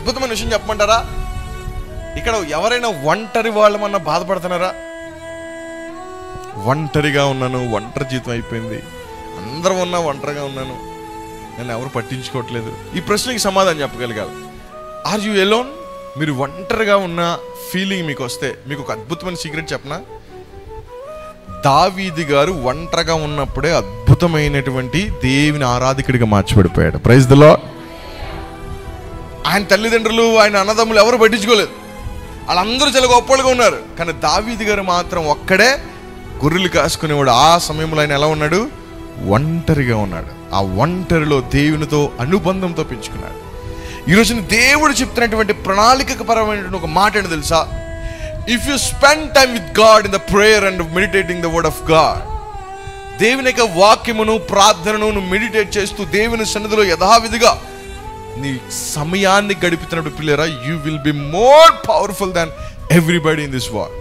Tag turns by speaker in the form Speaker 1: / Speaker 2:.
Speaker 1: అద్భుతమైన విషయం చెప్పమంటారా ఇక్కడ ఎవరైనా ఒంటరి వాళ్ళమన్నా బాధపడుతున్నారా ఒంటరిగా ఉన్నాను ఒంటరి జీవితం అయిపోయింది అందరం ఉన్నా ఒంటరిగా ఉన్నాను నన్ను ఎవరు పట్టించుకోవట్లేదు ఈ ప్రశ్నకి సమాధానం చెప్పగలగాలి ఆర్ యు ఎలోన్ మీరు ఒంటరిగా ఉన్న ఫీలింగ్ మీకు వస్తే మీకు ఒక అద్భుతమైన సీక్రెట్ చెప్పనా దావీది గారు ఒంటరిగా ఉన్నప్పుడే అద్భుతమైనటువంటి దేవుని ఆరాధికుడిగా మార్చిపడిపోయాడు ప్రైజ్ ద లార్డ్ ఆయన తల్లిదండ్రులు ఆయన అన్నదమ్ములు ఎవరు పట్టించుకోలేదు వాళ్ళందరూ చాలా గొప్పలుగా ఉన్నారు కానీ దావీది గారు మాత్రం ఒక్కడే గొర్రెలు కాసుకునేవాడు ఆ సమయంలో ఆయన ఎలా ఉన్నాడు ఒంటరిగా ఉన్నాడు ఆ ఒంటరిలో దేవునితో అనుబంధంతో పెంచుకున్నాడు ఈరోజు దేవుడు చెప్తున్నటువంటి ప్రణాళిక పరమైనటువంటి ఒక మాట ఏంటో తెలుసా if you spend time with God in the prayer and meditating the word of God దేవుని యొక్క వాక్యమును ప్రార్థనను నువ్వు మెడిటేట్ చేస్తూ దేవుని సన్నిధిలో యథావిధిగా నీ సమయాన్ని గడుపుతున్నప్పుడు పిల్లరా you will be more powerful than everybody in this war